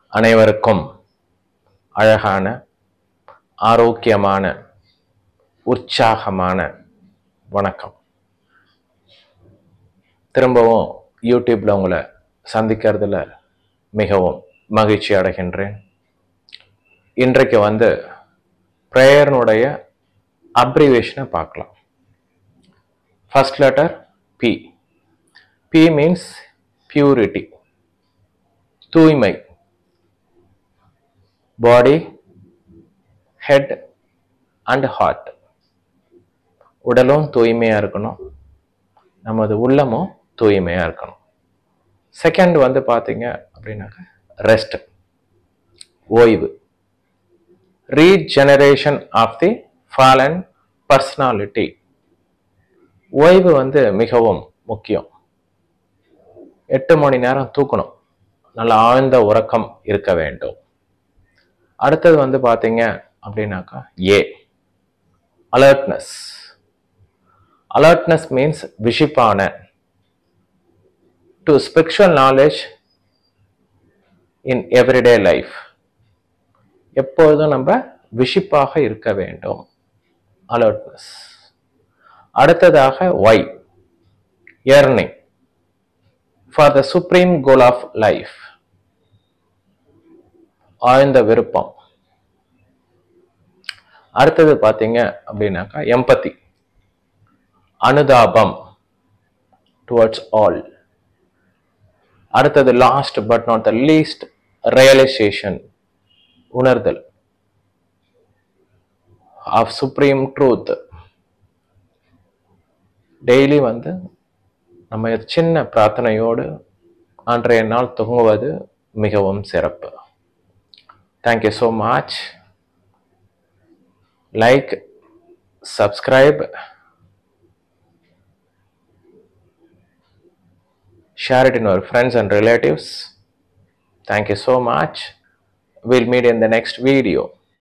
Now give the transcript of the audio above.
அனைவருக்கும் அழகான ஆரோக்கியமான உற்சாகமான வணக்கம் திரும்பவும் யூடியூப்ல உங்களை சந்திக்கிறதுல மிகவும் மகிழ்ச்சி அடைகின்றேன் இன்றைக்கு வந்து ப்ரேயர்னுடைய அப்ரிவேஷனை பார்க்கலாம் first letter P P means purity தூய்மை பாடி ஹெட் அண்ட் ஹார்ட் உடலும் தூய்மையா இருக்கணும் நமது உள்ளமும் தூய்மையா இருக்கணும் செகண்ட் வந்து பார்த்தீங்க அப்படின்னாக்க ரெஸ்ட் ஓய்வு regeneration of the fallen personality ஓய்வு வந்து மிகவும் முக்கியம் எட்டு மணி நேரம் தூக்கணும் நல்ல ஆழ்ந்த உறக்கம் இருக்க வேண்டும் அடுத்தது வந்து பார்த்தீங்க அப்படின்னாக்கா ஏ அலர்ட்னஸ் அலர்ட்னஸ் மீன்ஸ் விஷிப்பான to spiritual knowledge in everyday life எப்பொழுதும் நம்ம விஷிப்பாக இருக்க வேண்டும் அலர்ட்னஸ் அடுத்ததாக Y yearning for the supreme goal of life ஆழ்ந்த விருப்பம் அடுத்தது பார்த்தீங்க அப்படின்னாக்கா எம்பத்தி அனுதாபம் டுவர்ட்ஸ் ஆல் அடுத்தது last but not the least realisation உணர்தல் ஆஃப் சுப்ரீம் ட்ரூத் டெய்லி வந்து நம்ம சின்ன பிரார்த்தனையோடு அன்றைய நாள் தூங்குவது மிகவும் சிறப்பு thank you so much like subscribe share it in our friends and relatives. Thank you so much. We'll meet in the next video.